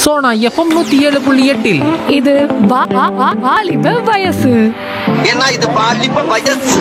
Sona FM நூத்தி ஏழு புள்ளி எட்டில் இது வா- வா- வா- வாலிப வயசு ஏன்னா இது பாலிப்ப வயசு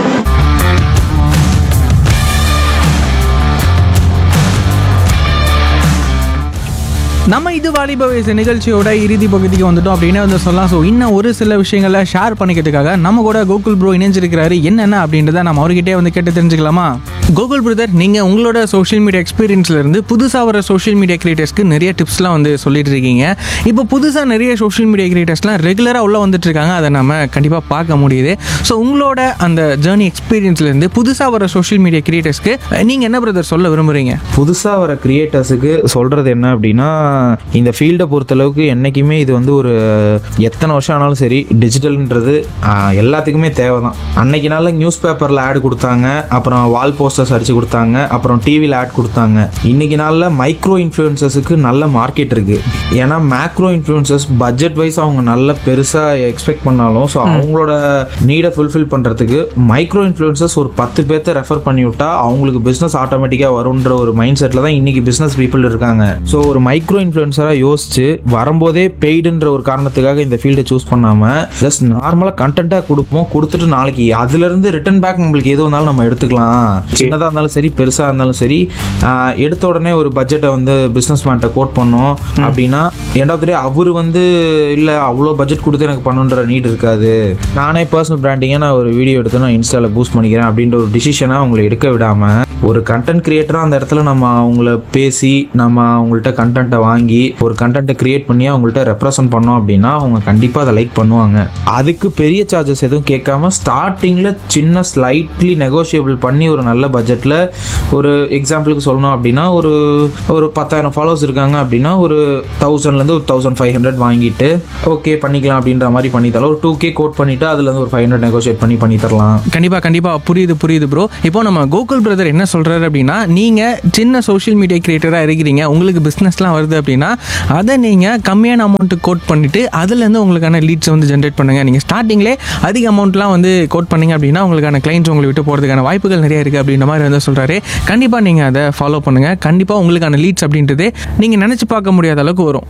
நம்ம இது வாலிப வயசு நிகழ்ச்சியோட இறுதி பகுதிக்கு வந்துட்டோம் அப்படின்னு வந்து சொல்லலாம் ஸோ இன்னும் ஒரு சில விஷயங்களை ஷேர் பண்ணிக்கிறதுக்காக நம்ம கூட கோகுல் ப்ரோ இணைஞ்சிருக்கிறாரு என்னென்ன அப்படின்றத நம்ம அவர்கிட்டே வந்து கேட்டு தெரிஞ்சுக்கலாமா கோகுல் பிரதர் நீங்கள் உங்களோட சோஷியல் மீடியா எக்ஸ்பீரியன்ஸ்ல இருந்து புதுசாக வர சோஷியல் மீடியா கிரியேட்டர்ஸ்க்கு நிறைய டிப்ஸ்லாம் வந்து சொல்லிட்டு இருக்கீங்க இப்போ புதுசாக நிறைய சோஷியல் மீடியா கிரியேட்டர்ஸ்லாம் ரெகுலராக உள்ள வந்துட்டு இருக்காங்க அதை நம்ம கண்டிப்பாக பார்க்க முடியுது ஸோ உங்களோட அந்த ஜேர்னி எக்ஸ்பீரியன்ஸ்ல இருந்து புதுசாக வர சோஷியல் மீடியா கிரியேட்டர்ஸ்க்கு நீங்கள் என்ன பிரதர் சொல்ல விரும்புறீங்க புதுசாக வர கிரியேட்டர்ஸுக்கு சொல்கிறது என்ன அப்படின்னா இந்த ஃபீல்டை பொறுத்தளவுக்கு என்றைக்குமே இது வந்து ஒரு எத்தனை வருஷம் ஆனாலும் சரி டிஜிட்டல்ன்றது ஆஹ், எல்லாத்துக்குமே தேவை தான் அன்னைக்கு நாளில் நியூஸ் பேப்பரில் ஆட் கொடுத்தாங்க அப்புறம் வால் போஸ்டர்ஸ் அடிச்சு கொடுத்தாங்க அப்புறம் டிவியில் ஆட் கொடுத்தாங்க இன்னைக்கு நாளில் மைக்ரோ இன்ஃப்ளூயன்சஸுக்கு நல்ல மார்க்கெட் இருக்குது ஏன்னா மேக்ரோ இன்ஃப்ளூயன்சஸ் பட்ஜெட் வைஸ் அவங்க நல்ல பெருசாக எக்ஸ்பெக்ட் பண்ணாலும் ஸோ அவங்களோட நீடை ஃபுல்ஃபில் பண்ணுறதுக்கு மைக்ரோ இன்ஃப்ளூயன்சஸ் ஒரு பத்து பேர்த்த ரெஃபர் பண்ணி விட்டா அவங்களுக்கு பிஸ்னஸ் ஆட்டோமேட்டிக்காக வரும்ன்ற ஒரு மைண்ட் செட்டில் தான் இன்னைக்கு பிஸ்னஸ் பீப்புள் இருக்காங்க ஸோ ஒரு மைக்ரோ இன்ஃப்ளூயன்சராக யோசிச்சு வரும்போதே பெய்டுன்ற ஒரு காரணத்துக்காக இந்த ஃபீல்டை சூஸ் பண்ணாமல் ஜஸ்ட் நார்மலாக கண்டென்ட்டாக கொடுப்போம் கொடுத்துட்டு நாளைக்கு அதுலேருந்து ரிட்டர்ன் பேக் நம்மளுக்கு எது வந்தாலும் நம்ம எடுத்துக்கலாம் சின்னதாக இருந்தாலும் சரி பெருசாக இருந்தாலும் சரி ஆஹ், எடுத்த உடனே ஒரு பட்ஜெட்டை வந்து பிஸ்னஸ் மேன்ட்ட கோட் பண்ணோம் அப்படின்னா எண்ட் ஆஃப் டே அவர் வந்து இல்லை அவ்வளோ பட்ஜெட் கொடுத்து எனக்கு பண்ணுன்ற நீட் இருக்காது நானே பர்சனல் பிராண்டிங்கை நான் ஒரு வீடியோ எடுத்து நான் இன்ஸ்டாவில் பூஸ்ட் பண்ணிக்கிறேன் அப்படின்ற ஒரு டிசிஷனை அவங்களை எடுக்க விடாமல் ஒரு கண்டென்ட் கிரியேட்டராக அந்த இடத்துல நம்ம அவங்கள பேசி நம்ம அவங்கள்ட்ட கண்டென்ட்டை வாங்கி ஒரு கண்டென்ட்டை கிரியேட் பண்ணி அவங்கள்ட்ட ரெப்ரசன்ட் பண்ணோம் அப்படின்னா அவங்க கண்டிப்பாக அதை லைக் பண்ணுவாங்க அதுக்கு பெரிய சார்ஜஸ் எதுவும் கேட்காம ஸ்டார்டிங்கில் சின்ன ஸ்லைட்லி நெகோஷியபிள் பண்ணி ஒரு நல்ல பட்ஜெட்டில் ஒரு எக்ஸாம்பிளுக்கு சொல்லணும் அப்படின்னா ஒரு ஒரு பத்தாயிரம் ஃபாலோவர்ஸ் இருக்காங்க அப்படின்னா ஒரு தௌசண்ட்லேருந்து ஒரு தௌசண்ட் ஃபைவ் ஹண்ட்ரட் வாங்கிட்டு ஓகே பண்ணிக்கலாம் அப்படின்ற மாதிரி பண்ணி தரலாம் ஒரு டூ கே கோட் பண்ணிவிட்டு அதுலேருந்து ஒரு ஃபைவ் ஹண்ட்ரட் நெகோஷியேட் பண்ணி பண்ணி தரலாம் கண்டிப்பாக கண்டிப்பாக புரியுது புரியுது ப்ரோ இப்போ நம்ம கோகுல் பிரதர் என்ன சொல்கிறாரு அப்படின்னா நீங்கள் சின்ன சோஷியல் மீடியா கிரியேட்டராக இருக்கிறீங்க உங்களுக்கு பிஸ்னஸ்லாம் வருது அப்படின்னா அதை நீங்கள் கம்மியான அமௌண்ட்டு கோட் பண்ணிவிட்டு அதுலேருந்து உங்களுக்கான லீட்ஸ் வந்து ஜென்ரேட் பண்ணுங்கள் நீங்கள் ஸ்டார்டிங்லேயே அதிக அமௌண்ட்லாம் வந்து கோட் பண்ணீங்க அப்படின்னா உங்களுக்கான கிளைண்ட்ஸ் உங்களை விட்டு போகிறதுக்கான வாய்ப்புகள் நிறைய இருக்குது அப்படின்ற மாதிரி வந்து சொல்கிறாரு கண்டிப்பாக நீங்கள் அதை ஃபாலோ பண்ணுங்கள் கண்டிப்பாக உங்களுக்கான லீட்ஸ் அப்படின்றது நீங்கள் நினச்சி பார்க்க முடியாத அளவுக்கு வரும்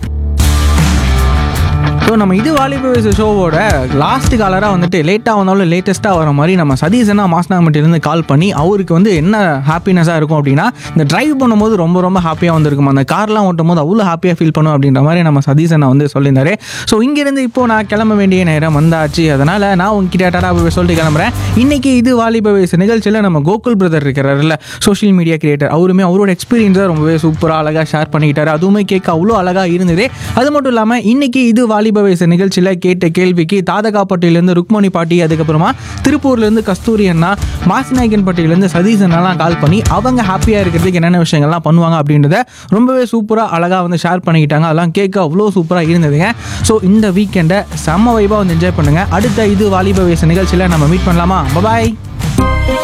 ஸோ நம்ம இது வாலிப வயசு ஷோவோட லாஸ்ட் காலராக வந்துட்டு லேட்டாக வந்தாலும் லேட்டஸ்ட்டாக வர மாதிரி நம்ம சதீஷனா மாஸ்னாமட்டிலேருந்து கால் பண்ணி அவருக்கு வந்து என்ன ஹாப்பினஸாக இருக்கும் அப்படின்னா இந்த டிரைவ் பண்ணும்போது ரொம்ப ரொம்ப ஹாப்பியாக வந்திருக்கும் அந்த கார்லாம் ஓட்டும் போது அவ்வளோ ஹாப்பியாக ஃபீல் பண்ணும் அப்படின்ற மாதிரி நம்ம சதீஷனா வந்து சொல்லியிருந்தாரு ஸோ இங்கேருந்து இப்போ நான் கிளம்ப வேண்டிய நேரம் வந்தாச்சு அதனால் நான் உங்ககிட்ட டாடா போய் சொல்லிட்டு கிளம்புறேன் இன்னைக்கு இது வாலிப வயசு நிகழ்ச்சியில் நம்ம கோகுல் பிரதர் இருக்கிறாருல்ல சோஷியல் மீடியா கிரியேட்டர் அவருமே அவரோட எக்ஸ்பீரியன்ஸை ரொம்பவே சூப்பராக அழகாக ஷேர் பண்ணிக்கிட்டாரு அதுவுமே கேட்க அவ்வளோ அழகாக இருந்தது அது மட்டும் இல்லாமல் இன்னைக்கு இது வாலிப வயசு நிகழ்ச்சியில் கேட்ட கேள்விக்கு தாதகாப்பட்டியிலேருந்து ருக்மணி பாட்டி அதுக்கப்புறமா திருப்பூர்லேருந்து கஸ்தூரி அண்ணா மாசிநாயக்கன் பட்டியிலேருந்து சதீஷ் அண்ணாலாம் கால் பண்ணி அவங்க ஹாப்பியாக இருக்கிறதுக்கு என்னென்ன விஷயங்கள்லாம் பண்ணுவாங்க அப்படின்றத ரொம்பவே சூப்பராக அழகாக வந்து ஷேர் பண்ணிக்கிட்டாங்க அதெல்லாம் கேட்க அவ்வளோ சூப்பராக இருந்ததுங்க ஸோ இந்த வீக்கெண்டை செம்ம வைபாக வந்து என்ஜாய் பண்ணுங்கள் அடுத்த இது வாலிப வயசு நிகழ்ச்சியில் நம்ம மீட் பண்ணலாமா பாய்